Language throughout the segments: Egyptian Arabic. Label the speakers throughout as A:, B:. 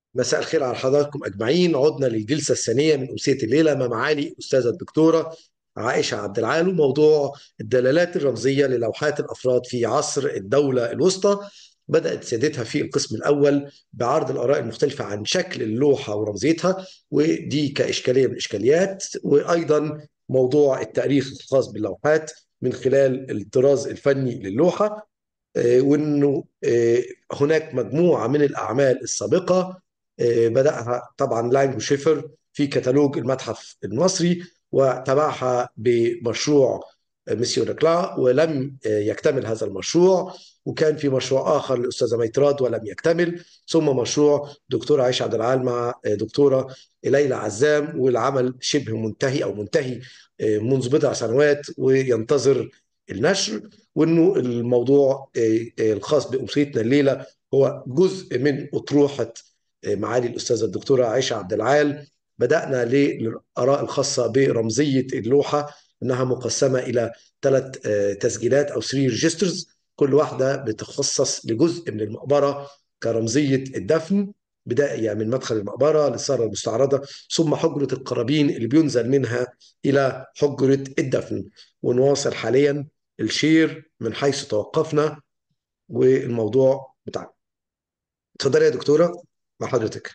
A: مساء الخير على حضراتكم أجمعين عدنا للجلسة الثانية من أمسية الليلة مع معالي أستاذة الدكتورة عائشة عبد العال وموضوع الدلالات الرمزية للوحات الأفراد في عصر الدولة الوسطى بدأت سيادتها في القسم الأول بعرض الآراء المختلفة عن شكل اللوحة ورمزيتها ودي كإشكالية من الإشكاليات وأيضا موضوع التاريخ الخاص باللوحات من خلال الطراز الفني للوحة آه، وانه آه، هناك مجموعه من الاعمال السابقه آه، بداها طبعا لانج وشيفر في كتالوج المتحف المصري وتبعها بمشروع مسيو لكلا ولم يكتمل هذا المشروع وكان في مشروع اخر للاستاذه ميتراد ولم يكتمل ثم مشروع دكتوره عائشه عبد العال مع دكتوره ليلى عزام والعمل شبه منتهي او منتهي منذ بضع سنوات وينتظر النشر وانه الموضوع الخاص بامسيتنا الليله هو جزء من اطروحه معالي الاستاذه الدكتوره عائشه عبد العال بدانا للاراء الخاصه برمزيه اللوحه انها مقسمه الى ثلاث تسجيلات او 3 ريجسترز كل واحده بتخصص لجزء من المقبره كرمزيه الدفن بداية من مدخل المقبرة للصالة المستعرضة ثم حجرة القرابين اللي بينزل منها إلى حجرة الدفن ونواصل حاليا الشير من حيث توقفنا والموضوع بتاعنا اتفضلي يا دكتورة مع حضرتك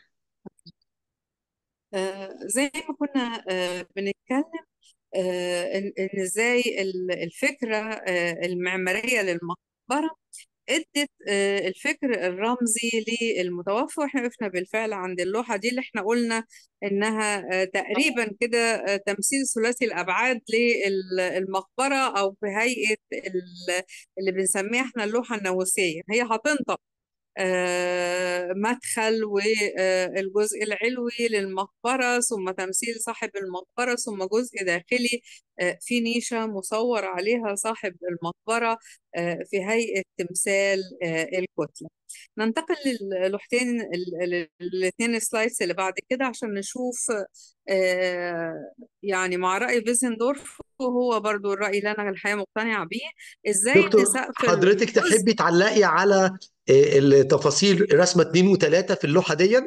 B: آه، زي ما كنا آه، بنتكلم آه، إن إن ازاي ال- الفكرة آه، المعمارية للمقبرة ادت آه، الفكر الرمزي للمتوفى واحنا وقفنا بالفعل عند اللوحة دي اللي احنا قلنا انها آه، تقريبا كده آه، تمثيل ثلاثي الابعاد للمقبرة او في هيئة ال- اللي بنسميها احنا اللوحة الناموسية هي هتنطق آه، مدخل والجزء العلوي للمقبرة ثم تمثيل صاحب المقبرة ثم جزء داخلي آه، في نيشة مصور عليها صاحب المقبرة آه، في هيئة تمثال آه، الكتلة ننتقل للوحتين الاثنين سلايدز اللي بعد كده عشان نشوف آه، يعني مع رأي بيزندورف وهو برضو الرأي اللي أنا الحقيقة مقتنعة بيه إزاي إن
A: دكتور
B: سقف
A: حضرتك
B: الجزء
A: تحبي تعلقي على آه، التفاصيل رسمة 2 و3 في اللوحة دي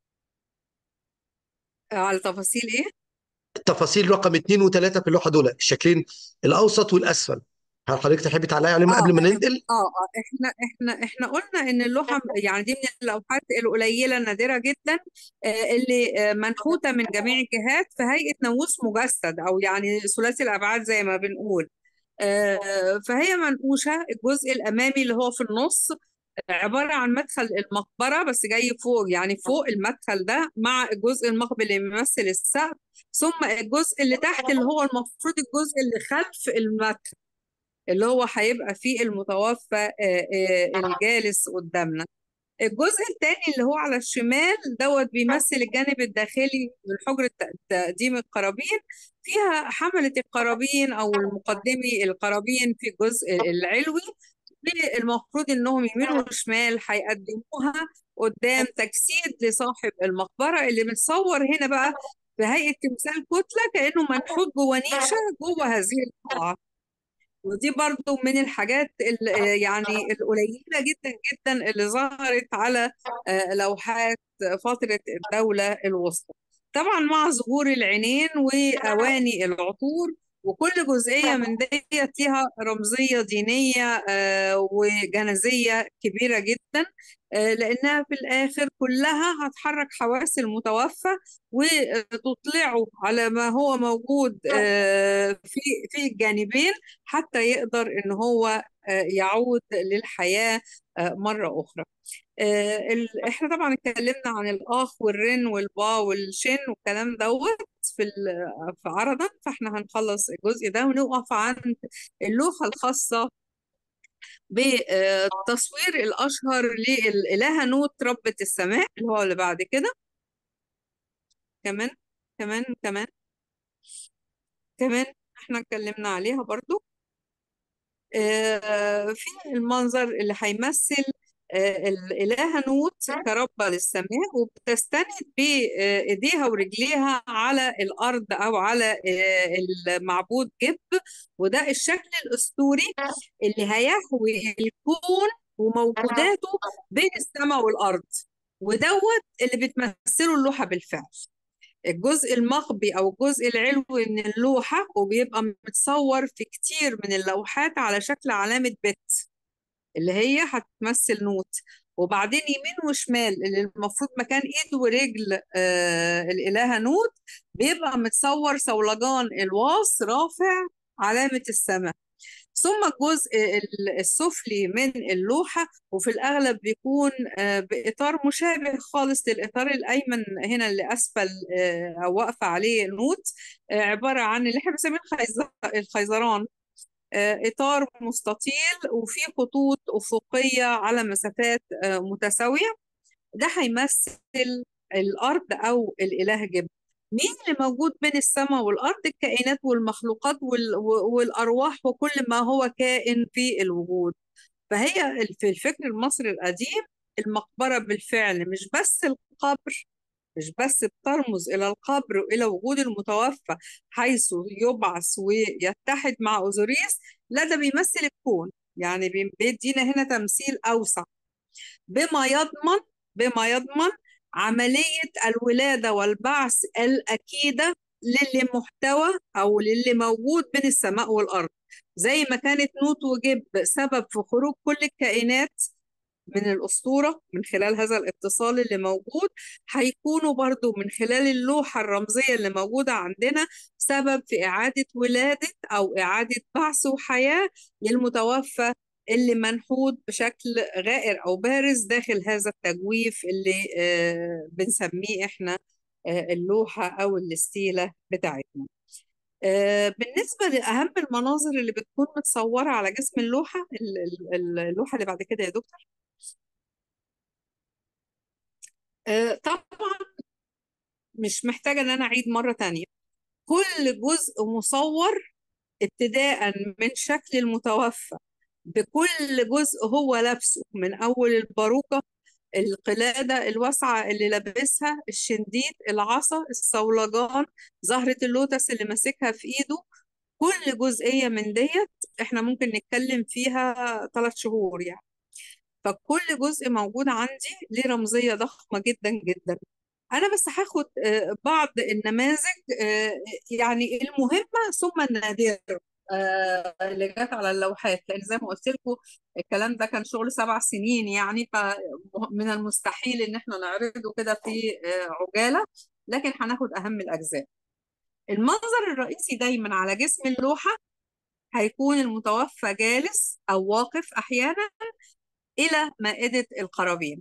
B: على تفاصيل إيه؟
A: التفاصيل رقم 2 و3 في اللوحة دول الشكلين الأوسط والأسفل هل حضرتك تحبي تعلقي عليهم
B: اه
A: قبل ما ننقل؟
B: اه اه احنا احنا احنا قلنا ان اللوحه يعني دي من اللوحات القليله النادره جدا آه، اللي آه، منحوته من جميع الجهات في هيئه ناموس مجسد او يعني ثلاثي الابعاد زي ما بنقول آه، فهي منقوشه الجزء الامامي اللي هو في النص عباره عن مدخل المقبره بس جاي فوق يعني فوق المدخل ده مع الجزء المقبل اللي بيمثل السقف ثم الجزء اللي تحت اللي هو المفروض الجزء اللي خلف المدخل اللي هو هيبقى فيه المتوفى آه، آه، الجالس قدامنا الجزء الثاني اللي هو على الشمال دوت بيمثل الجانب الداخلي من حجرة تقديم القرابين فيها حملة القرابين أو المقدمي القرابين في الجزء العلوي المفروض إنهم يمين وشمال هيقدموها قدام تجسيد لصاحب المقبرة اللي متصور هنا بقى بهيئة تمثال كتلة كأنه منحوت جوه نيشة جوه هذه القاعة ودي برضو من الحاجات ال- يعني القليلة جدا جدا اللي ظهرت على آه، لوحات فترة الدولة الوسطى طبعا مع ظهور العينين وأواني العطور وكل جزئية من ديت ليها رمزية دينية آه، وجنزية كبيرة جدا آه، لأنها في الآخر كلها هتحرك حواس المتوفى وتطلعه على ما هو موجود آه، في في الجانبين حتى يقدر إن هو آه، يعود للحياة آه، مرة أخرى آه، ال- احنا طبعا اتكلمنا عن الآخ والرن والبا والشن والكلام دوت في ال- في عرضا فاحنا هنخلص الجزء ده ونقف عند اللوحة الخاصة بالتصوير الأشهر للإلهة نوت ربة السماء اللي هو اللي بعد كده كمان كمان كمان كمان احنا اتكلمنا عليها برضو آه، في المنظر اللي هيمثل آه، الإلهة نوت كربة للسماء وبتستند بإيديها ورجليها على الأرض أو على آه، المعبود جب وده الشكل الأسطوري اللي هيحوي الكون وموجوداته بين السماء والأرض ودوت اللي بتمثله اللوحة بالفعل الجزء المخبي أو الجزء العلوي من اللوحة وبيبقى متصور في كتير من اللوحات على شكل علامة بت اللي هي هتمثل نوت وبعدين يمين وشمال اللي المفروض مكان ايد ورجل آه الإلهة نوت بيبقى متصور صولجان الواص رافع علامة السماء ثم الجزء ال- السفلي من اللوحة وفي الأغلب بيكون آه، بإطار مشابه خالص للإطار الأيمن هنا اللي أسفل آه، أو واقفة عليه نوت آه، عبارة عن اللي احنا بنسميه الخيز- الخيزران آه، إطار مستطيل وفيه خطوط أفقية على مسافات آه، متساوية ده هيمثل الأرض أو الإله جبل مين اللي موجود بين السماء والأرض الكائنات والمخلوقات وال- والأرواح وكل ما هو كائن في الوجود فهي في الفكر المصري القديم المقبرة بالفعل مش بس القبر مش بس بترمز إلى القبر وإلى وجود المتوفى حيث يبعث ويتحد مع أوزوريس لا ده بيمثل الكون يعني بي- بيدينا هنا تمثيل أوسع بما يضمن بما يضمن عملية الولادة والبعث الأكيدة للي محتوى أو للي موجود بين السماء والأرض زي ما كانت نوت وجب سبب في خروج كل الكائنات من الأسطورة من خلال هذا الاتصال اللي موجود هيكونوا برضو من خلال اللوحة الرمزية اللي موجودة عندنا سبب في إعادة ولادة أو إعادة بعث وحياة للمتوفى اللي منحوت بشكل غائر أو بارز داخل هذا التجويف اللي آه، بنسميه إحنا آه، اللوحة أو الاستيلة بتاعتنا آه، بالنسبة لأهم المناظر اللي بتكون متصورة على جسم اللوحة ال- ال- اللوحة اللي بعد كده يا دكتور آه، طبعا مش محتاجة ان انا اعيد مرة تانية كل جزء مصور ابتداء من شكل المتوفى بكل جزء هو لابسه من اول الباروكة القلادة الواسعة اللي لابسها الشنديد العصا الصولجان زهرة اللوتس اللي ماسكها في ايده كل جزئية من ديت احنا ممكن نتكلم فيها ثلاث شهور يعني فكل جزء موجود عندي ليه رمزية ضخمة جدا جدا أنا بس هاخد آه، بعض النماذج آه، يعني المهمة ثم النادرة آه، اللي جت على اللوحات لأن زي ما قلت لكم الكلام ده كان شغل سبع سنين يعني فمن المستحيل إن احنا نعرضه كده في آه، عجالة لكن هناخد أهم الأجزاء المنظر الرئيسي دايما على جسم اللوحة هيكون المتوفى جالس أو واقف أحيانا إلى مائدة القرابين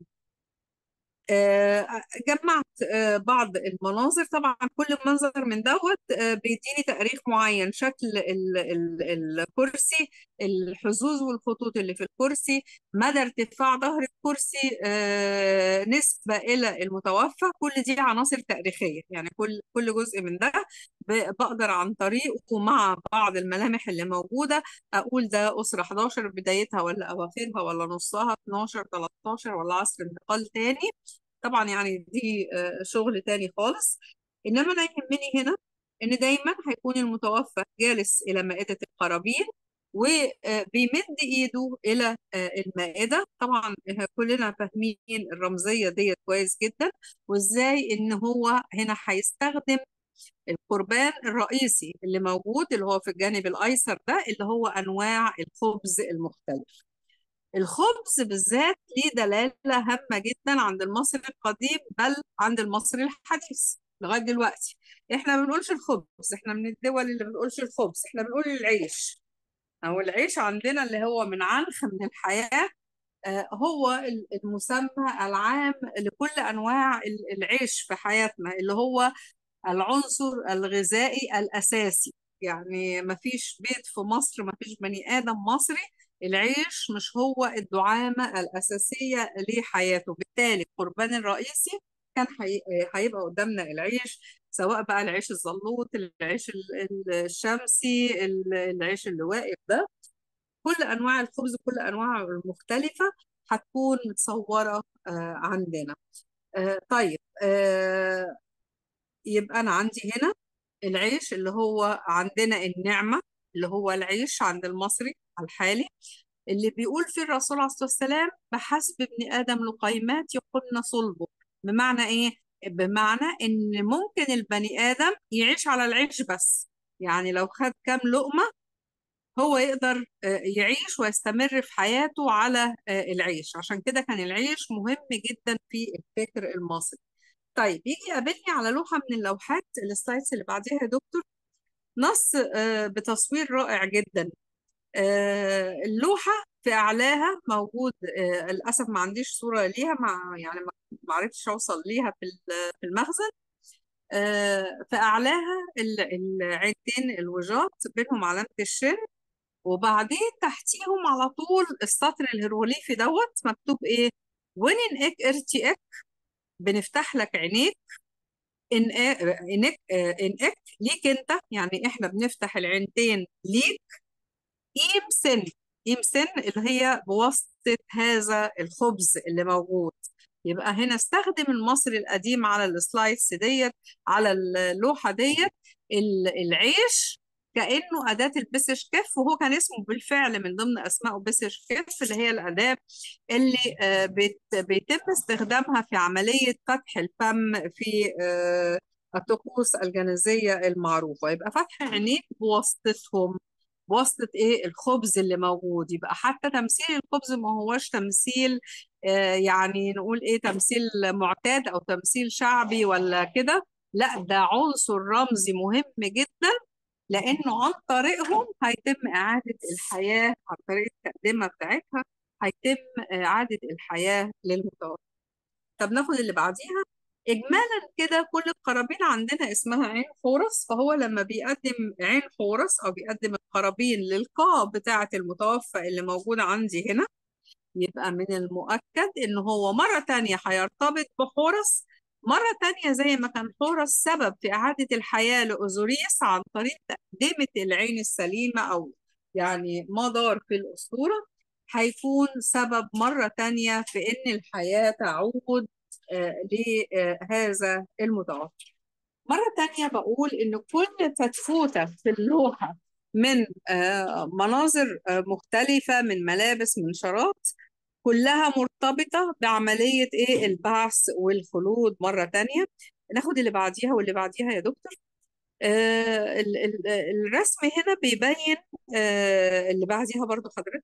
B: آه، جمعت آه، بعض المناظر طبعا كل منظر من دوت آه، بيديني تاريخ معين شكل ال- ال- الكرسي الحظوظ والخطوط اللي في الكرسي مدى ارتفاع ظهر الكرسي آه، نسبة إلى المتوفى كل دي عناصر تاريخية يعني كل كل جزء من ده ب- بقدر عن طريقه مع بعض الملامح اللي موجودة أقول ده أسرة 11 بدايتها ولا أواخرها ولا نصها 12 13 ولا عصر انتقال تاني طبعا يعني دي آه، شغل تاني خالص انما انا يهمني هنا ان دايما هيكون المتوفى جالس الى مائدة القرابين وبيمد ايده الى آه، المائدة طبعا آه، كلنا فاهمين الرمزية ديت كويس جدا وازاي ان هو هنا هيستخدم القربان الرئيسي اللي موجود اللي هو في الجانب الايسر ده اللي هو انواع الخبز المختلف الخبز بالذات ليه دلالة هامة جدا عند المصري القديم بل عند المصري الحديث لغاية دلوقتي احنا ما بنقولش الخبز احنا من الدول اللي ما بنقولش الخبز احنا بنقول العيش او العيش عندنا اللي هو من عنخ من الحياة آه، هو ال- المسمى العام لكل انواع ال- العيش في حياتنا اللي هو العنصر الغذائي الأساسي يعني ما فيش بيت في مصر ما فيش بني آدم مصري العيش مش هو الدعامة الأساسية لحياته بالتالي القربان الرئيسي كان حي- هيبقى قدامنا العيش سواء بقى العيش الزلوط العيش ال- ال- الشمسي ال- العيش اللي واقف ده كل أنواع الخبز كل أنواع المختلفة هتكون متصورة آه، عندنا آه، طيب آه، يبقى أنا عندي هنا العيش اللي هو عندنا النعمة اللي هو العيش عند المصري الحالي اللي بيقول فيه الرسول عليه الصلاة والسلام بحسب ابن آدم لقيمات يقلن صلبه بمعنى إيه؟ بمعنى إن ممكن البني آدم يعيش على العيش بس يعني لو خد كام لقمة هو يقدر آه، يعيش ويستمر في حياته على آه، العيش عشان كده كان العيش مهم جدا في الفكر المصري طيب يجي يقابلني على لوحة من اللوحات السلايدز اللي بعديها يا دكتور نص آه، بتصوير رائع جدا آه، اللوحة في أعلاها موجود آه، للأسف ما عنديش صورة ليها مع يعني ما ما عرفتش أوصل ليها في ال- في المخزن آه، في أعلاها ال- العينتين الوجات بينهم علامة الشن وبعدين تحتيهم على طول السطر الهيروغليفي دوت مكتوب إيه وين إنك ارتئك بنفتح لك عينيك إن إنك إنك ليك أنت يعني إحنا بنفتح العينتين ليك قيم سن قيم سن اللي هي بواسطة هذا الخبز اللي موجود يبقى هنا استخدم المصري القديم على السلايدز ديت على اللوحة ديت ال- العيش كأنه أداة البسش كف وهو كان اسمه بالفعل من ضمن أسمائه بسش كف اللي هي الأداة اللي آه، بت- بيتم استخدامها في عملية فتح الفم في آه، الطقوس الجنازية المعروفة يبقى فتح عينيك بواسطتهم بواسطة ايه الخبز اللي موجود يبقى حتى تمثيل الخبز ما هوش تمثيل آه يعني نقول ايه تمثيل معتاد او تمثيل شعبي ولا كده لا ده عنصر رمزي مهم جدا لانه عن طريقهم هيتم اعادة الحياة عن طريق التقدمة بتاعتها هيتم اعادة الحياة للمتوفى طب ناخد اللي بعديها إجمالا كده كل القرابين عندنا اسمها عين حورس فهو لما بيقدم عين حورس أو بيقدم القرابين للقاع بتاعة المتوفى اللي موجودة عندي هنا يبقى من المؤكد إن هو مرة تانية هيرتبط بحورس مرة تانية زي ما كان حورس سبب في إعادة الحياة لأوزوريس عن طريق تقدمة العين السليمة أو يعني ما دار في الأسطورة هيكون سبب مرة تانية في إن الحياة تعود آه، لهذا المتوفى مرة تانية بقول إن كل فتفوتة في اللوحة من آه، مناظر آه، مختلفة من ملابس من شارات كلها مرتبطة بعملية إيه البعث والخلود مرة تانية ناخد اللي بعديها واللي بعديها يا دكتور آه، ال- ال- الرسم هنا بيبين آه، اللي بعديها برضو حضرتك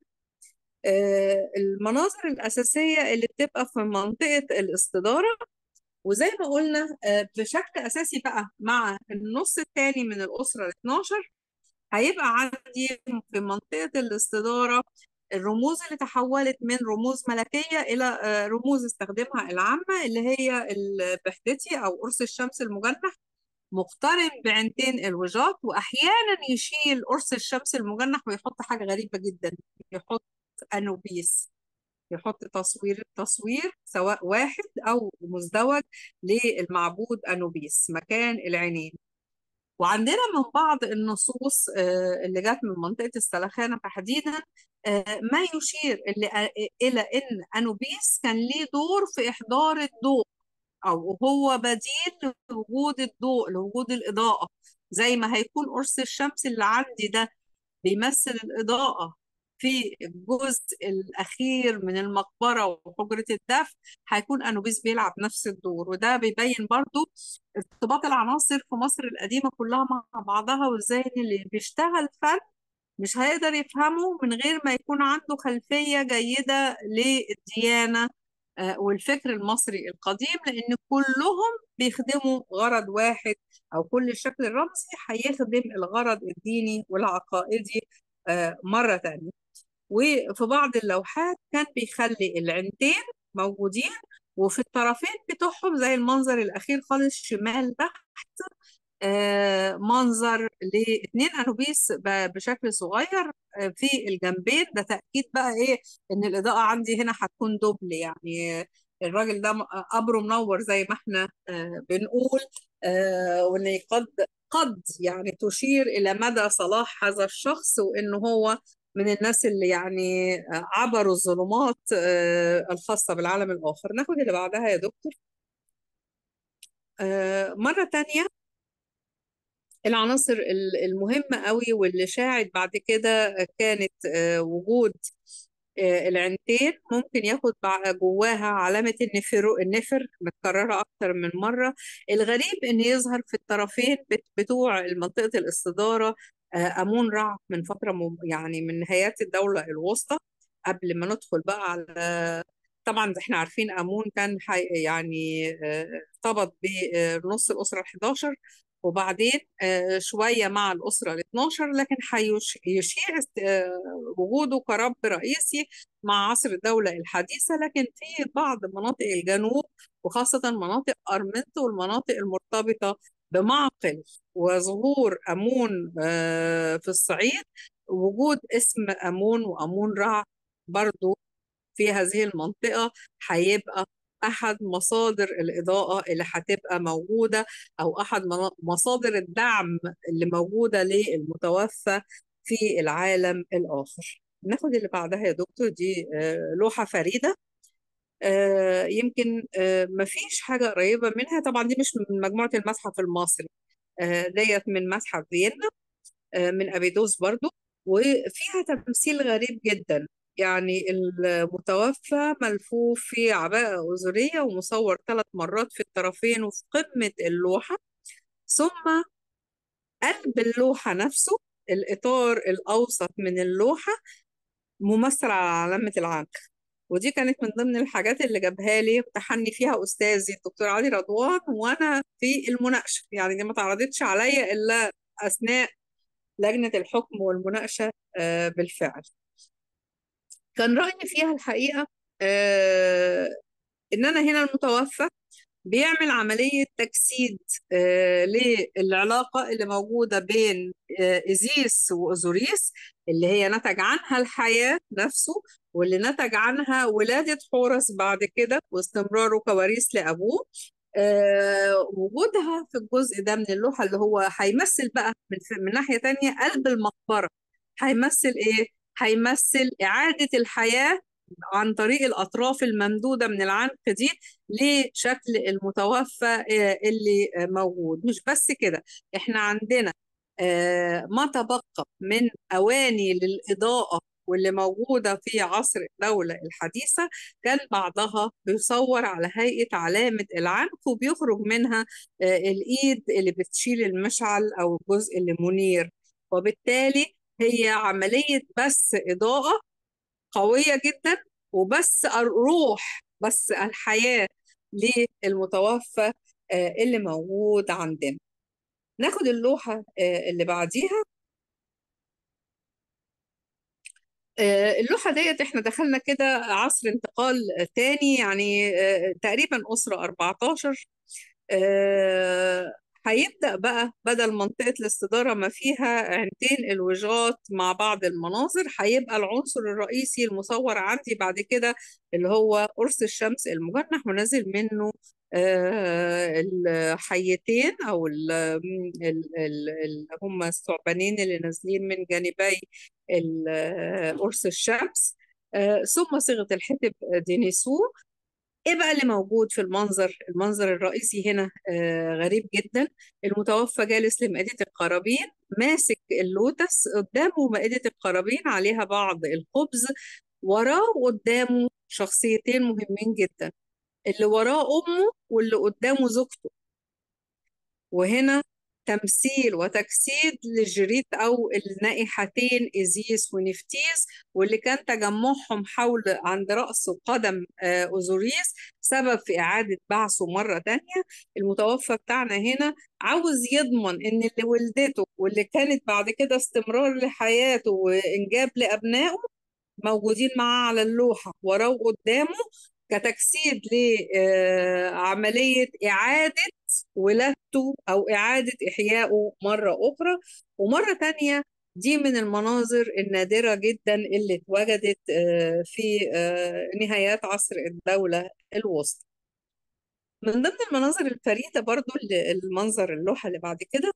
B: آه، المناظر الأساسية اللي بتبقى في منطقة الاستدارة وزي ما قلنا آه، بشكل أساسي بقى مع النص الثاني من الأسرة ال 12 هيبقى عندي في منطقة الاستدارة الرموز اللي تحولت من رموز ملكية إلى آه، رموز استخدمها العامة اللي هي البحدتي أو قرص الشمس المجنح مقترن بعينتين الوجات وأحيانا يشيل قرص الشمس المجنح ويحط حاجة غريبة جدا يحط أنوبيس يحط تصوير تصوير سواء واحد أو مزدوج للمعبود أنوبيس مكان العينين وعندنا من بعض النصوص آه، اللي جت من منطقة السلخانة تحديدا آه، ما يشير اللي- إلى أن أنوبيس كان ليه دور في إحضار الضوء أو هو بديل لوجود الضوء لوجود الإضاءة زي ما هيكون قرص الشمس اللي عندي ده بيمثل الإضاءة في الجزء الأخير من المقبرة وحجرة الدفن هيكون أنوبيس بيلعب نفس الدور وده بيبين برضو ارتباط العناصر في مصر القديمة كلها مع بعضها وإزاي إن اللي بيشتغل فن مش هيقدر يفهمه من غير ما يكون عنده خلفية جيدة للديانة آه، والفكر المصري القديم لأن كلهم بيخدموا غرض واحد أو كل الشكل الرمزي هيخدم الغرض الديني والعقائدي آه، مرة تانية وفي بعض اللوحات كان بيخلي العينتين موجودين وفي الطرفين بتوعهم زي المنظر الأخير خالص شمال تحت آه، منظر لاثنين أنوبيس ب- بشكل صغير آه، في الجنبين ده تأكيد بقى إيه إن الإضاءة عندي هنا هتكون دوبل يعني الراجل ده م- قبره منور زي ما إحنا آه، بنقول آه، وإن قد قد يعني تشير إلى مدى صلاح هذا الشخص وإنه هو من الناس اللي يعني آه، عبروا الظلمات آه، الخاصة بالعالم الآخر ناخد اللي بعدها يا دكتور آه، مرة تانية العناصر ال- المهمة قوي واللي شاعت بعد كده كانت آه، وجود آه، العينتين ممكن ياخد بع- جواها علامة النفر النفر متكررة أكتر من مرة الغريب إن يظهر في الطرفين بت- بتوع منطقة الاستدارة آه، أمون رع من فترة مم- يعني من نهايات الدولة الوسطى قبل ما ندخل بقى على طبعا احنا عارفين أمون كان حي يعني آه، ارتبط بنص الأسرة ال 11 وبعدين آه، شوية مع الأسرة ال 12 لكن هيشيع وجوده كرب رئيسي مع عصر الدولة الحديثة لكن في بعض مناطق الجنوب وخاصة مناطق أرمنت والمناطق المرتبطة بمعقل وظهور أمون آه، في الصعيد وجود اسم أمون وأمون رع برضو في هذه المنطقة هيبقى أحد مصادر الإضاءة اللي هتبقى موجودة أو أحد منا- مصادر الدعم اللي موجودة للمتوفى في العالم الآخر ناخد اللي بعدها يا دكتور دي آه، لوحة فريدة آه، يمكن آه، مفيش حاجة قريبة منها طبعا دي مش من مجموعة المتحف المصري آه، ديت من متحف فيينا آه، من أبيدوس برضو وفيها تمثيل غريب جدا يعني المتوفى ملفوف في عباءة أزورية ومصور ثلاث مرات في الطرفين وفي قمة اللوحة ثم قلب اللوحة نفسه الإطار الأوسط من اللوحة ممثل على علامة العنق ودي كانت من ضمن الحاجات اللي جابها لي امتحني فيها أستاذي الدكتور علي رضوان وأنا في المناقشة يعني دي ما تعرضتش عليا إلا أثناء لجنة الحكم والمناقشة آه، بالفعل كان رأيي فيها الحقيقة آه، إن أنا هنا المتوفى بيعمل عملية تجسيد آه، للعلاقة اللي موجودة بين آه، إيزيس وأوزوريس اللي هي نتج عنها الحياة نفسه واللي نتج عنها ولادة حورس بعد كده واستمراره كواريث لأبوه آه، وجودها في الجزء ده من اللوحة اللي هو هيمثل بقى من, من ناحية تانية قلب المقبرة هيمثل إيه؟ هيمثل إعادة الحياة عن طريق الأطراف الممدودة من العنق دي لشكل المتوفى آه، اللي آه، موجود مش بس كده احنا عندنا آه، ما تبقى من أواني للإضاءة واللي موجودة في عصر الدولة الحديثة كان بعضها بيصور على هيئة علامة العنق وبيخرج منها آه، الإيد اللي بتشيل المشعل أو الجزء اللي منير وبالتالي هي عملية بس إضاءة قوية جدا وبس الروح بس الحياة للمتوفى آه، اللي موجود عندنا ناخد اللوحة آه، اللي بعديها آه، اللوحة ديت احنا دخلنا كده عصر انتقال تاني يعني آه، تقريبا أسرة 14 آه، هيبدأ بقى بدل منطقة الاستدارة ما فيها عينتين الوجات مع بعض المناظر هيبقى العنصر الرئيسي المصور عندي بعد كده اللي هو قرص الشمس المجنح ونازل منه آه، الحيتين أو ال- ال- ال- ال- هم الثعبانين اللي نازلين من جانبي ال- قرص الشمس آه، ثم صيغة الحتب دينيسور ايه بقى اللي موجود في المنظر المنظر الرئيسي هنا آه غريب جدا المتوفى جالس لمائدة القرابين ماسك اللوتس قدامه مائدة القرابين عليها بعض الخبز وراه قدامه شخصيتين مهمين جدا اللي وراه أمه واللي قدامه زوجته وهنا تمثيل وتجسيد للجريت أو النائحتين إيزيس ونفتيس واللي كان تجمعهم حول عند رأس قدم آه، أوزوريس سبب في إعادة بعثه مرة تانية المتوفى بتاعنا هنا عاوز يضمن إن اللي ولدته واللي كانت بعد كده استمرار لحياته وإنجاب لأبنائه موجودين معاه على اللوحة وراه قدامه كتجسيد لعملية إعادة ولادته أو إعادة إحيائه مرة أخرى ومرة تانية دي من المناظر النادرة جدا اللي اتوجدت آه، في آه، نهايات عصر الدولة الوسطى من ضمن المناظر الفريدة برضو اللي- المنظر اللوحة اللي بعد كده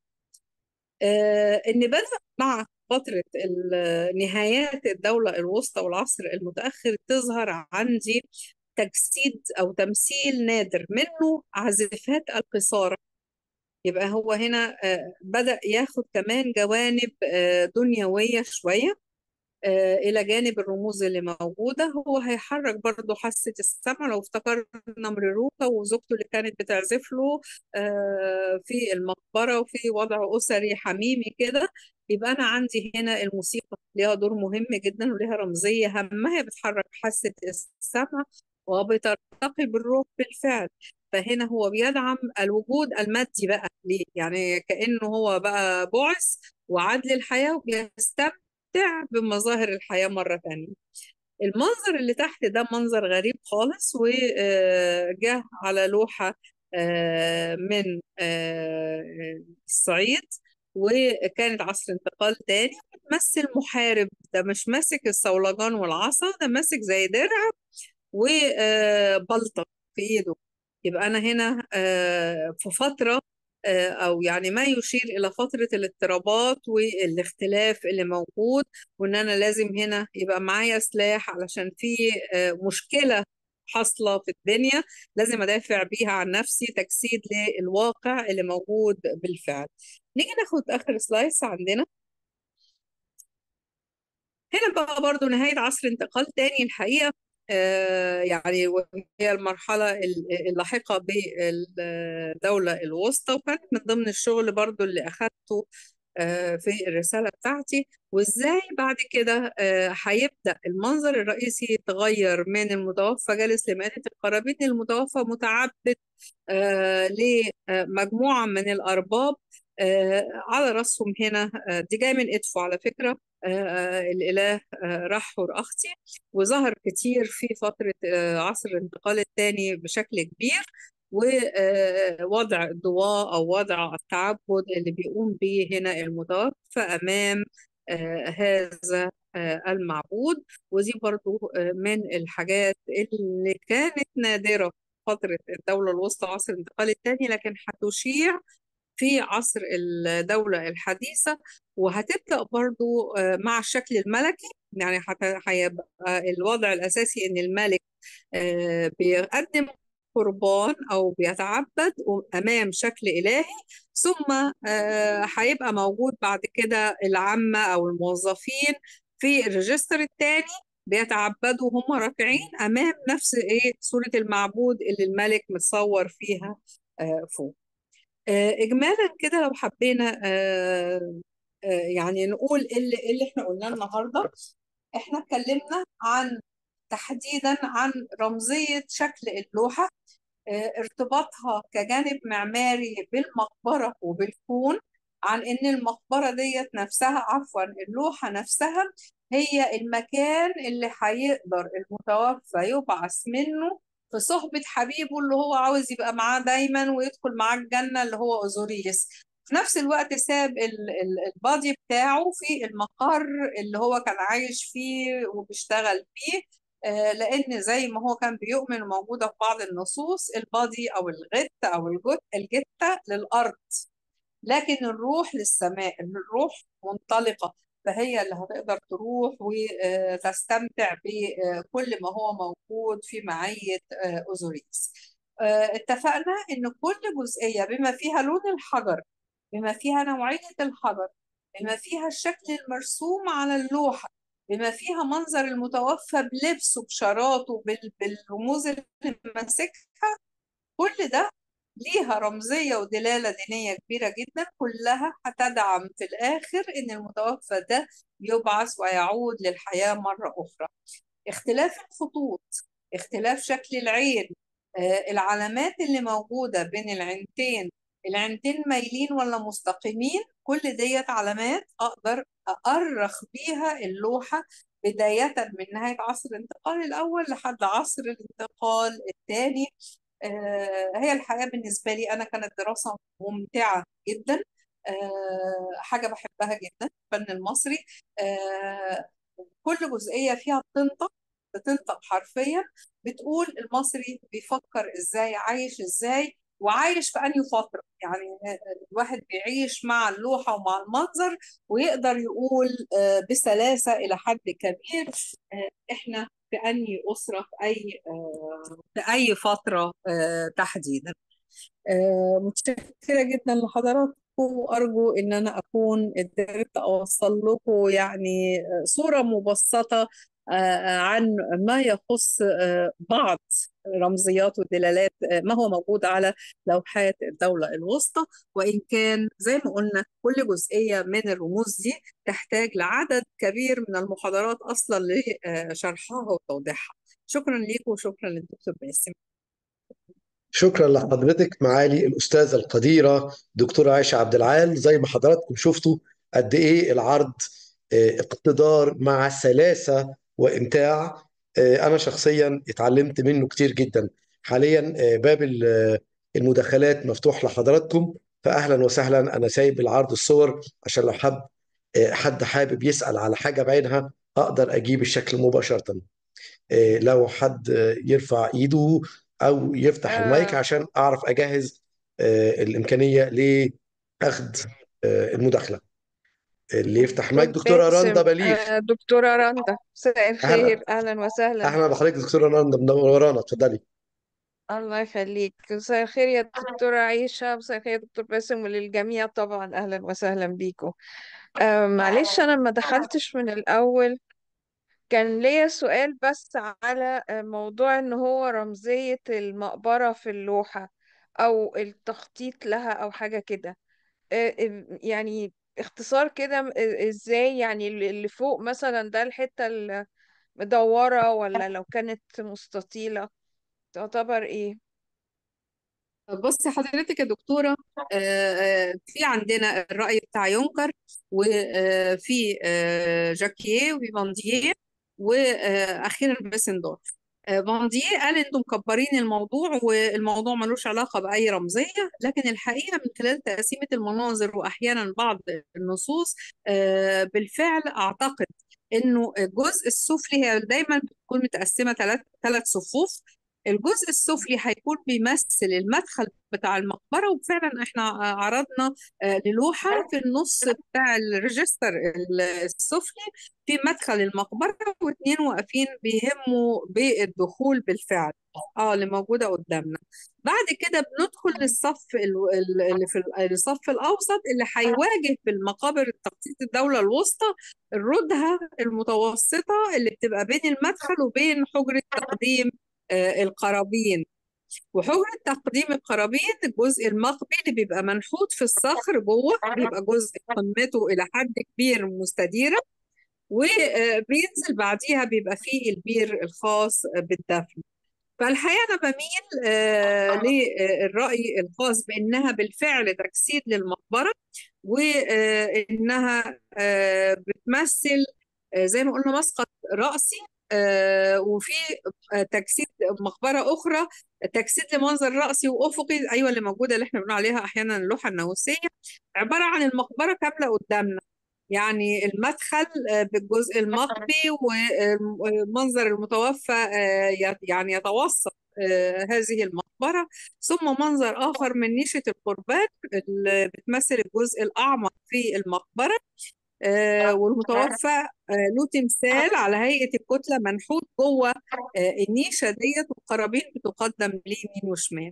B: آه، إن بدأ مع فترة ال- نهايات الدولة الوسطى والعصر المتأخر تظهر عندي تجسيد أو تمثيل نادر منه عازفات القيثارة يبقى هو هنا آه، بدأ ياخد كمان جوانب آه، دنيوية شوية آه، إلى جانب الرموز اللي موجودة هو هيحرك برضو حاسة السمع لو افتكرنا مريروكا وزوجته اللي كانت بتعزف له آه، في المقبرة وفي وضع أسري حميمي كده يبقى أنا عندي هنا الموسيقى ليها دور مهم جدا وليها رمزية هامة هي بتحرك حاسة السمع وبترتقي بالروح بالفعل فهنا هو بيدعم الوجود المادي بقى ليه يعني كأنه هو بقى بعث وعاد للحياة وبيستمتع بمظاهر الحياة مرة ثانية المنظر اللي تحت ده منظر غريب خالص وجه على لوحة آه، من آه، الصعيد وكانت عصر انتقال تاني بتمثل محارب ده مش ماسك الصولجان والعصا ده ماسك زي درع وبلطة في ايده يبقى انا هنا آه، في فترة آه، او يعني ما يشير الى فترة الاضطرابات والاختلاف اللي موجود وان انا لازم هنا يبقى معايا سلاح علشان في آه، مشكلة حاصلة في الدنيا لازم ادافع بيها عن نفسي تجسيد للواقع اللي موجود بالفعل نيجي ناخد اخر سلايس عندنا هنا بقى برضو نهاية عصر انتقال تاني الحقيقة آه، يعني وهي المرحلة ال- اللاحقة بالدولة الوسطى وكانت من ضمن الشغل برضو اللي أخدته آه، في الرسالة بتاعتي وإزاي بعد كده آه، هيبدأ المنظر الرئيسي يتغير من المتوفى جالس لمائدة القرابين المتوفى متعبد آه، لمجموعة من الأرباب آه، على رأسهم هنا آه، دي جاية من إدفو على فكرة آه، آه، الإله آه، رحور أختي وظهر كتير في فترة آه، عصر الانتقال الثاني بشكل كبير ووضع الضواء أو وضع التعبد اللي بيقوم به هنا المتوفى أمام آه، هذا آه، المعبود ودي برضو آه، من الحاجات اللي كانت نادرة في فترة الدولة الوسطى عصر الانتقال الثاني لكن هتشيع في عصر الدولة الحديثة وهتبدأ برضو آه، مع الشكل الملكي يعني هت- هيبقى الوضع الأساسي إن الملك آه، بيقدم قربان أو بيتعبد أمام شكل إلهي ثم آه، هيبقى موجود بعد كده العامة أو الموظفين في الريجستر الثاني بيتعبدوا هم راكعين أمام نفس إيه صورة المعبود اللي الملك متصور فيها آه، فوق آه، إجمالا كده لو حبينا آه، آه، يعني نقول إيه اللي إيه اللي إحنا قلناه النهاردة إحنا اتكلمنا عن تحديدا عن رمزية شكل اللوحة آه، ارتباطها كجانب معماري بالمقبرة وبالكون عن إن المقبرة ديت نفسها عفوا اللوحة نفسها هي المكان اللي هيقدر المتوفى يبعث منه في صحبة حبيبه اللي هو عاوز يبقى معاه دايما ويدخل معاه الجنة اللي هو أوزوريس في نفس الوقت ساب ال- ال- البادي بتاعه في المقر اللي هو كان عايش فيه وبيشتغل فيه آه، لأن زي ما هو كان بيؤمن وموجودة في بعض النصوص البادي أو الغت أو الجت الجتة للأرض لكن الروح للسماء الروح منطلقة فهي اللي هتقدر تروح وتستمتع بكل ما هو موجود في معية آه، أوزوريس آه، اتفقنا إن كل جزئية بما فيها لون الحجر بما فيها نوعية الحجر بما فيها الشكل المرسوم على اللوحة بما فيها منظر المتوفى بلبسه بشاراته بال- بالرموز اللي ماسكها كل ده ليها رمزية ودلالة دينية كبيرة جدا كلها هتدعم في الآخر إن المتوفى ده يبعث ويعود للحياة مرة أخرى اختلاف الخطوط اختلاف شكل العين آه، العلامات اللي موجودة بين العينتين العينتين مايلين ولا مستقيمين كل ديت علامات أقدر أأرخ بيها اللوحة بداية من نهاية عصر الانتقال الأول لحد عصر الانتقال الثاني آه، هي الحياة بالنسبة لي أنا كانت دراسة ممتعة جدا آه، حاجة بحبها جدا الفن المصري آه، كل جزئية فيها بتنطق بتنطق حرفيا بتقول المصري بيفكر ازاي عايش ازاي وعايش في أنهي فترة يعني الواحد بيعيش مع اللوحة ومع المنظر ويقدر يقول آه، بسلاسة إلى حد كبير آه، إحنا في أنهي أسرة في أي آه، في أي فترة آه، تحديدا آه، متشكرة جدا لحضراتكم وأرجو إن أنا أكون قدرت أوصل لكم يعني صورة مبسطة آه، عن ما يخص آه، بعض رمزيات ودلالات آه، ما هو موجود على لوحات الدولة الوسطى وإن كان زي ما قلنا كل جزئية من الرموز دي تحتاج لعدد كبير من المحاضرات أصلا لشرحها وتوضيحها شكرا ليكم وشكرا للدكتور باسم
A: شكرا لحضرتك معالي الأستاذة القديرة دكتورة عائشة عبد العال زي ما حضراتكم شفتوا قد إيه العرض آه، اقتدار مع سلاسة وإمتاع آه، أنا شخصيا اتعلمت منه كتير جدا حاليا آه، باب ال- المداخلات مفتوح لحضراتكم فأهلا وسهلا أنا سايب العرض الصور عشان لو حب حد حابب يسأل على حاجة بعينها أقدر أجيب الشكل مباشرة آه، لو حد آه، يرفع ايده او يفتح المايك
C: آه
A: عشان اعرف اجهز آه، الامكانيه لاخذ آه، المداخله اللي يفتح المايك
C: دكتور
A: دكتوره رندا
C: باسم
A: بليغ
C: آه دكتورة رندا مساء الخير
A: اهلا
C: أهلا وسهلا
A: اهلا بحضرتك دكتوره رندا منورانا اتفضلي
C: الله يخليك مساء الخير يا دكتورة عيشة مساء الخير يا دكتور باسم وللجميع طبعا أهلا وسهلا بيكم آه معلش أنا ما دخلتش من الأول كان ليا سؤال بس على آه، موضوع إن هو رمزية المقبرة في اللوحة أو التخطيط لها أو حاجة كده آه، آه، يعني اختصار كده آه، ازاي يعني اللي فوق مثلا ده الحتة المدورة ولا لو كانت مستطيلة تعتبر ايه
B: بصي حضرتك يا دكتورة آه، آه، في عندنا الرأي بتاع يونكر وفي جاكيه وفي بانديه وأخيرا باسندورف آه، بانديه قال انتم مكبرين الموضوع والموضوع ملوش علاقة بأي رمزية لكن الحقيقة من خلال تقسيمة المناظر وأحيانا بعض النصوص آه، بالفعل أعتقد انه الجزء السفلي هي دايما بتكون متقسمة ثلاث ثلاث صفوف الجزء السفلي هيكون بيمثل المدخل بتاع المقبرة وفعلا احنا عرضنا آه، للوحة في النص بتاع الريجستر السفلي في مدخل المقبرة واثنين واقفين بيهموا بالدخول بالفعل اه اللي موجودة قدامنا بعد كده بندخل للصف ال- ال- اللي في ال- الصف الأوسط اللي هيواجه في المقابر تخطيط الدولة الوسطى الردهة المتوسطة اللي بتبقى بين المدخل وبين حجرة تقديم آه، القرابين وحجرة تقديم القرابين الجزء المقبي اللي بيبقى منحوت في الصخر جوه بيبقى جزء قمته إلى حد كبير مستديرة وبينزل بعديها بيبقى فيه البير الخاص بالدفن فالحقيقة أنا بميل آه، للرأي الخاص بأنها بالفعل تجسيد للمقبرة وإنها آه، بتمثل آه، زي ما قلنا مسقط رأسي آه، وفي آه، تجسيد مقبرة أخرى تجسيد لمنظر رأسي وأفقي أيوة اللي موجودة اللي احنا بنقول عليها أحيانا اللوحة الناموسية عبارة عن المقبرة كاملة قدامنا يعني المدخل آه، بالجزء المقبي ومنظر المتوفى آه، يت- يعني يتوسط آه، هذه المقبرة ثم منظر آخر من نيشة القربان اللي بتمثل الجزء الأعمق في المقبرة آه، والمتوفى آه، له تمثال على هيئة الكتلة منحوت جوه آه، النيشة ديت والقرابين بتقدم ليمين وشمال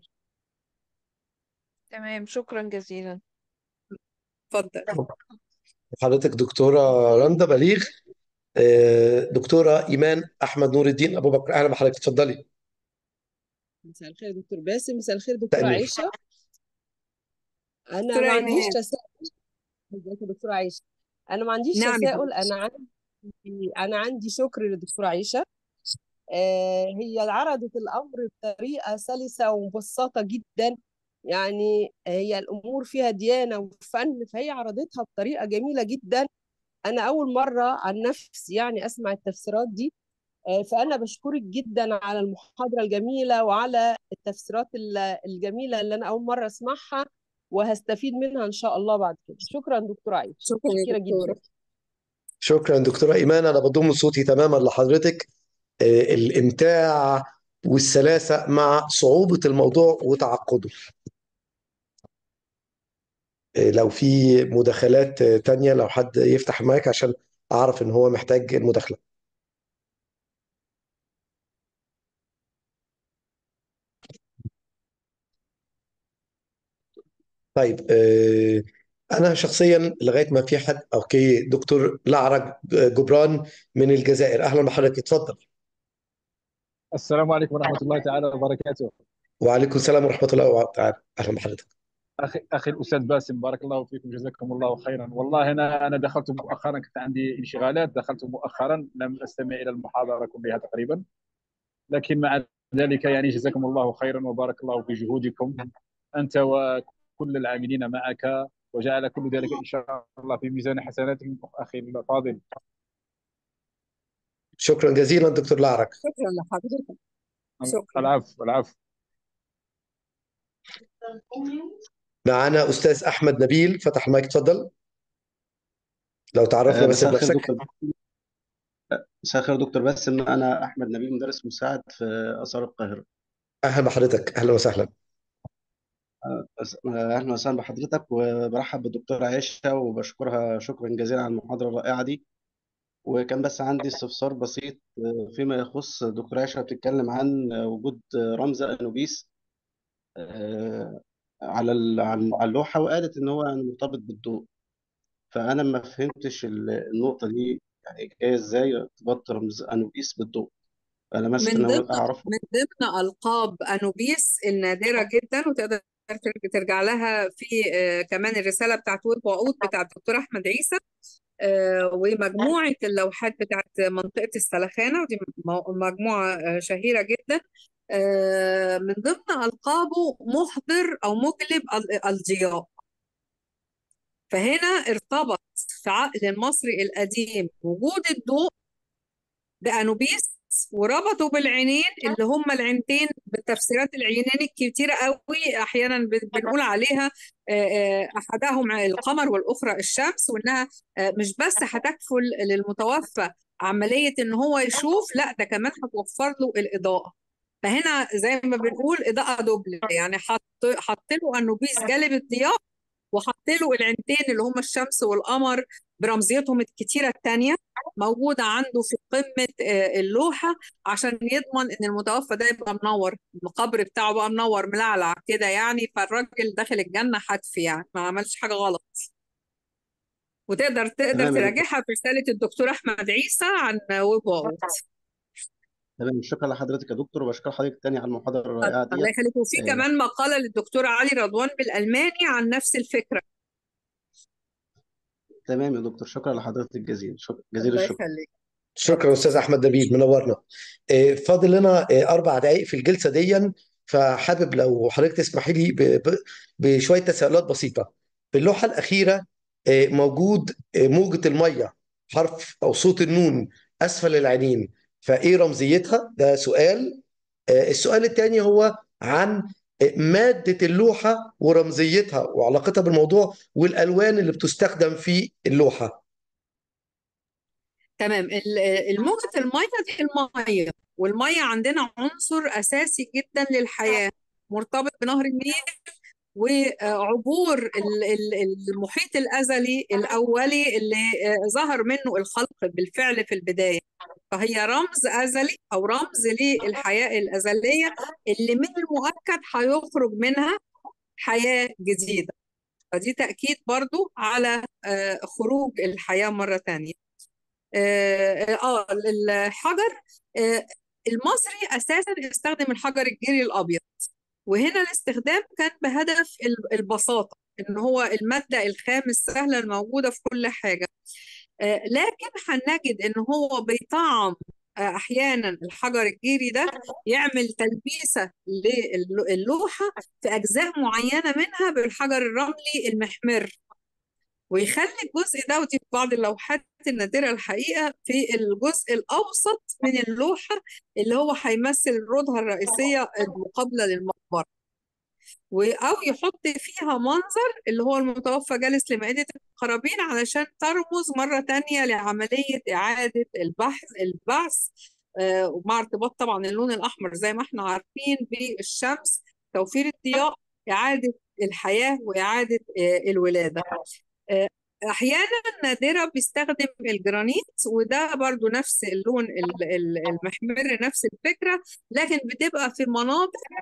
C: تمام شكرا جزيلا
B: اتفضل
A: حضرتك دكتوره رندا بليغ آه، دكتوره ايمان احمد نور الدين ابو بكر اهلا بحضرتك اتفضلي
D: مساء الخير دكتور باسم مساء الخير
A: مساء
D: دكتورة
A: النور
D: عائشة أنا
B: دكتورة
D: ما عنديش
B: إيمان
D: تساؤل ازيك يا دكتورة عائشة أنا ما عنديش
B: نعم يا
D: تساؤل
B: حبيبتي
D: أنا عندي أنا عندي شكر للدكتورة عائشة آه هي عرضت الأمر بطريقة سلسة ومبسطة جدا يعني هي الأمور فيها ديانة وفن فهي عرضتها بطريقة جميلة جدا أنا أول مرة عن نفسي يعني أسمع التفسيرات دي آه، فأنا بشكرك جدا على المحاضرة الجميلة وعلى التفسيرات ال- الجميلة اللي أنا أول مرة أسمعها وهستفيد منها إن شاء الله بعد كده شكرا دكتورة عائشة
B: شكرا يا
D: متشكرة
B: دكتورة
D: جدا
A: شكرا دكتوره ايمان انا بضم صوتي تماما لحضرتك آه، الامتاع والسلاسه مع صعوبه الموضوع وتعقده لو في مداخلات تانية لو حد يفتح المايك عشان أعرف إن هو محتاج المداخلة طيب آه، انا شخصيا لغايه ما في حد اوكي دكتور لعرج جبران من الجزائر اهلا بحضرتك اتفضل
E: السلام عليكم ورحمة الله تعالى وبركاته
A: وعليكم السلام ورحمه الله تعالى اهلا بحضرتك
E: أخي أخي الأستاذ باسم بارك الله فيكم جزاكم الله خيرا والله أنا أنا دخلت مؤخرا كنت عندي انشغالات دخلت مؤخرا لم أستمع إلى المحاضرة كلها تقريبا لكن مع ذلك يعني جزاكم الله خيرا وبارك الله في جهودكم أنت وكل العاملين معك وجعل كل ذلك إن شاء الله في ميزان حسناتكم أخي الفاضل
A: شكرا جزيلا دكتور لعرج
B: شكرا لحضرتك شكرا
E: العفو العفو
A: معانا استاذ احمد نبيل فتح المايك اتفضل لو تعرفنا
F: آه،
A: بس
F: مساء الخير
A: بنفسك
F: دكتور مساء الخير دكتور باسم أنا أحمد نبيل مدرس مساعد في آثار القاهرة
A: اهلا بحضرتك اهلا وسهلا
F: أس- آه، أهلا وسهلا بحضرتك وبرحب بالدكتورة عائشة وبشكرها شكرا جزيلا على المحاضرة الرائعة دي وكان بس عندي استفسار بسيط آه، فيما يخص الدكتورة عائشة بتتكلم عن آه، وجود آه، رمز أنوبيس آه، على ال- على اللوحة وقالت إن هو مرتبط بالضوء فأنا ما فهمتش ال- النقطة دي يعني جاية إزاي ارتباط رمز أنوبيس بالضوء أنا
B: من
F: مثلا
B: ضمن
F: أعرف
B: من ضمن ألقاب أنوبيس النادرة جدا وتقدر ترج- ترجع لها في آه، كمان الرسالة بتاعت ويب وعود بتاعت الدكتور أحمد عيسى آه، ومجموعة اللوحات بتاعت منطقة السلخانة ودي م- مجموعة آه، شهيرة جدا آه، من ضمن ألقابه محضر أو مجلب ال- الضياء فهنا ارتبط في عقل المصري القديم وجود الضوء بأنوبيس وربطوا بالعينين اللي هم العينتين بالتفسيرات العينين الكتيرة قوي أحيانا ب- بنقول عليها آه، آه، أحدهم القمر والأخرى الشمس وإنها آه، مش بس هتكفل للمتوفى عملية إن هو يشوف لا ده كمان هتوفر له الإضاءة فهنا زي ما بنقول إضاءة دوبل يعني حط حط له أنوبيس جالب الضياء وحط له العينتين اللي هم الشمس والقمر برمزيتهم الكتيرة التانية موجودة عنده في قمة آه، اللوحة عشان يضمن إن المتوفى ده يبقى منور القبر بتاعه بقى منور ملعلع كده يعني فالراجل داخل الجنة حتفي يعني ما عملش حاجة غلط وتقدر تقدر
F: تمام يا دكتور
B: تراجعها في رسالة الدكتور أحمد عيسى عن ويب وعود
F: تمام شكرا لحضرتك يا دكتور وبشكر حضرتك تاني على المحاضرة الرائعة
B: الله
F: ديت
B: يخليك وفي
F: آه،
B: كمان مقالة للدكتور علي رضوان بالألماني عن نفس الفكرة
F: تمام يا دكتور شكرا لحضرتك جزيلا شكرا جزيل
B: الله
F: الشكر
B: يخليك
A: شكرا استاذ احمد نبيل منورنا آه، فاضل لنا آه، اربع دقائق في الجلسه دي فحابب لو حضرتك تسمحي لي ب- ب- بشويه تساؤلات بسيطه في اللوحه الاخيره آه، موجود آه، موجه الميه حرف او صوت النون اسفل العينين فايه رمزيتها ده سؤال آه، السؤال الثاني هو عن آه، ماده اللوحه ورمزيتها وعلاقتها بالموضوع والالوان اللي بتستخدم في اللوحه
B: تمام ال- الموجة المية دي المية والمية عندنا عنصر أساسي جدا للحياة مرتبط بنهر النيل وعبور ال- ال- المحيط الأزلي الأولي اللي آه، ظهر منه الخلق بالفعل في البداية فهي رمز أزلي أو رمز للحياة الأزلية اللي من المؤكد هيخرج منها حياة جديدة فدي تأكيد برضو على آه، خروج الحياة مرة تانية اه آه، الحجر آه، المصري اساسا استخدم الحجر الجيري الابيض وهنا الاستخدام كان بهدف ال- البساطه ان هو الماده الخام السهله الموجوده في كل حاجه آه، لكن هنجد ان هو بيطعم آه، احيانا الحجر الجيري ده يعمل تلبيسه للوحه في اجزاء معينه منها بالحجر الرملي المحمر ويخلي الجزء ده ودي في بعض اللوحات النادرة الحقيقة في الجزء الأوسط من اللوحة اللي هو هيمثل الردهة الرئيسية المقابلة للمقبرة و- أو يحط فيها منظر اللي هو المتوفى جالس لمائدة القرابين علشان ترمز مرة تانية لعملية إعادة البحث البعث آه، ومع ارتباط طبعا اللون الأحمر زي ما احنا عارفين بالشمس توفير الضياء إعادة الحياة وإعادة آه، الولادة آه، احيانا نادرة بيستخدم الجرانيت وده برضو نفس اللون ال- ال- المحمر نفس الفكرة لكن بتبقى في مناطق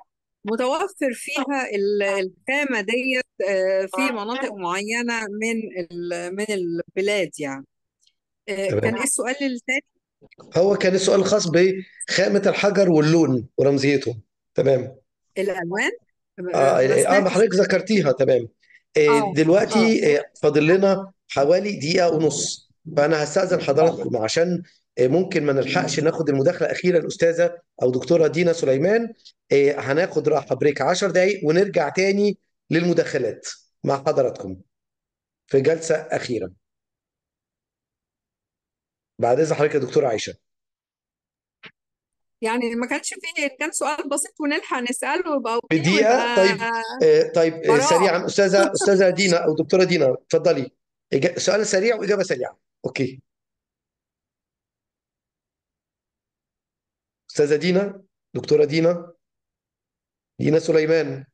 B: متوفر فيها ال- الخامة ديت آه، في مناطق معينة من ال- من البلاد يعني آه، كان
A: تمام
B: ايه السؤال الثاني؟
A: هو كان السؤال الخاص بخامة الحجر واللون ورمزيته تمام
B: الألوان
A: اه
B: آه، ما
A: اه ما
B: سمعتش
A: حضرتك ذكرتيها تمام آه
B: اه اه
A: دلوقتي آه فاضل لنا حوالي دقيقة ونص فأنا هستأذن حضراتكم عشان آه ممكن ما نلحقش ناخد المداخلة الأخيرة الأستاذة أو دكتورة دينا سليمان آه هناخد راحة بريك 10 دقايق ونرجع تاني للمداخلات مع حضراتكم في جلسة أخيرة بعد إذن حضرتك يا دكتورة عائشة
B: يعني ما كانش فيه كان سؤال بسيط ونلحق نسأله يبقى
A: في
B: اوكي
A: دقيقة
B: ويبقى
A: طيب آه طيب آه
B: فراغ
A: سريعا أستاذة أستاذة دينا أو دكتورة دينا اتفضلي إجا- سؤال سريع وإجابة سريعة أوكي أستاذة دينا دكتورة دينا دينا سليمان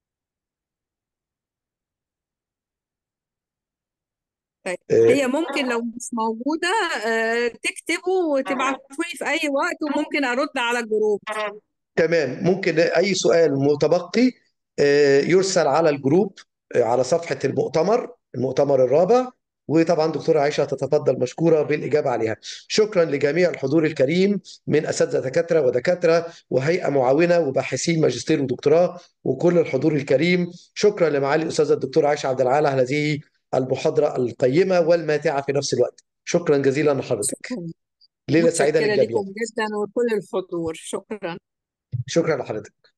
B: طيب
A: آه
B: هي ممكن لو مش موجودة آه، تكتبوا وتبعتوا لي في أي وقت وممكن أرد على الجروب
A: تمام ممكن أي سؤال متبقي آه يرسل على الجروب آه على صفحة المؤتمر المؤتمر الرابع وطبعا دكتورة عائشة تتفضل مشكورة بالإجابة عليها شكرا لجميع الحضور الكريم من أساتذة دكاترة ودكاترة وهيئة معاونة وباحثين ماجستير ودكتوراه وكل الحضور الكريم شكرا لمعالي الأستاذة الدكتورة عائشة عبد العال على هذه المحاضرة القيمة والماتعة في نفس الوقت شكرا جزيلا لحضرتك
B: شكرا
A: ليلة سعيدة
B: متشكرة
A: للجميع
B: لكم جدا وكل الحضور شكرا
A: شكرا لحضرتك